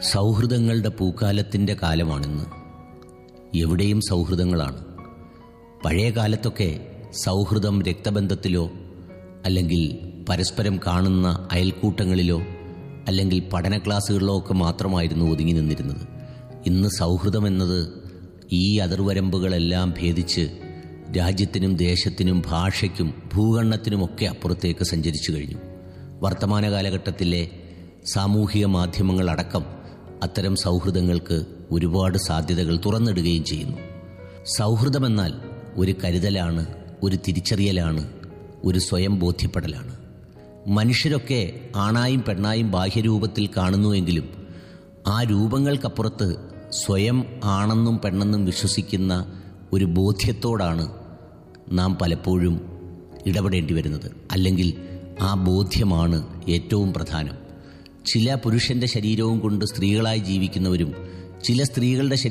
സൗഹൃദങ്ങളുടെ പൂക്കാലത്തിൻ്റെ കാലമാണിന്ന് എവിടെയും സൗഹൃദങ്ങളാണ് പഴയ കാലത്തൊക്കെ സൗഹൃദം രക്തബന്ധത്തിലോ അല്ലെങ്കിൽ പരസ്പരം കാണുന്ന അയൽക്കൂട്ടങ്ങളിലോ അല്ലെങ്കിൽ പഠന ക്ലാസ്സുകളിലോ ഒക്കെ മാത്രമായിരുന്നു ഒതുങ്ങി നിന്നിരുന്നത് ഇന്ന് സൗഹൃദം എന്നത് ഈ അതിർവരമ്പുകളെല്ലാം ഭേദിച്ച് രാജ്യത്തിനും ദേശത്തിനും ഭാഷയ്ക്കും ഭൂഖണ്ഡത്തിനുമൊക്കെ അപ്പുറത്തേക്ക് സഞ്ചരിച്ചു കഴിഞ്ഞു വർത്തമാന കാലഘട്ടത്തിലെ സാമൂഹിക മാധ്യമങ്ങളടക്കം അത്തരം സൗഹൃദങ്ങൾക്ക് ഒരുപാട് സാധ്യതകൾ തുറന്നിടുകയും ചെയ്യുന്നു സൗഹൃദമെന്നാൽ ഒരു കരുതലാണ് ഒരു തിരിച്ചറിയലാണ് ഒരു സ്വയം ബോധ്യപ്പെടലാണ് മനുഷ്യരൊക്കെ ആണായും പെണ്ണായും ബാഹ്യരൂപത്തിൽ കാണുന്നുവെങ്കിലും ആ രൂപങ്ങൾക്കപ്പുറത്ത് സ്വയം ആണെന്നും പെണ്ണെന്നും വിശ്വസിക്കുന്ന ഒരു ബോധ്യത്തോടാണ് നാം പലപ്പോഴും ഇടപെടേണ്ടി വരുന്നത് അല്ലെങ്കിൽ ആ ബോധ്യമാണ് ഏറ്റവും പ്രധാനം ചില പുരുഷന്റെ ശരീരവും കൊണ്ട് സ്ത്രീകളായി ജീവിക്കുന്നവരും ചില സ്ത്രീകളുടെ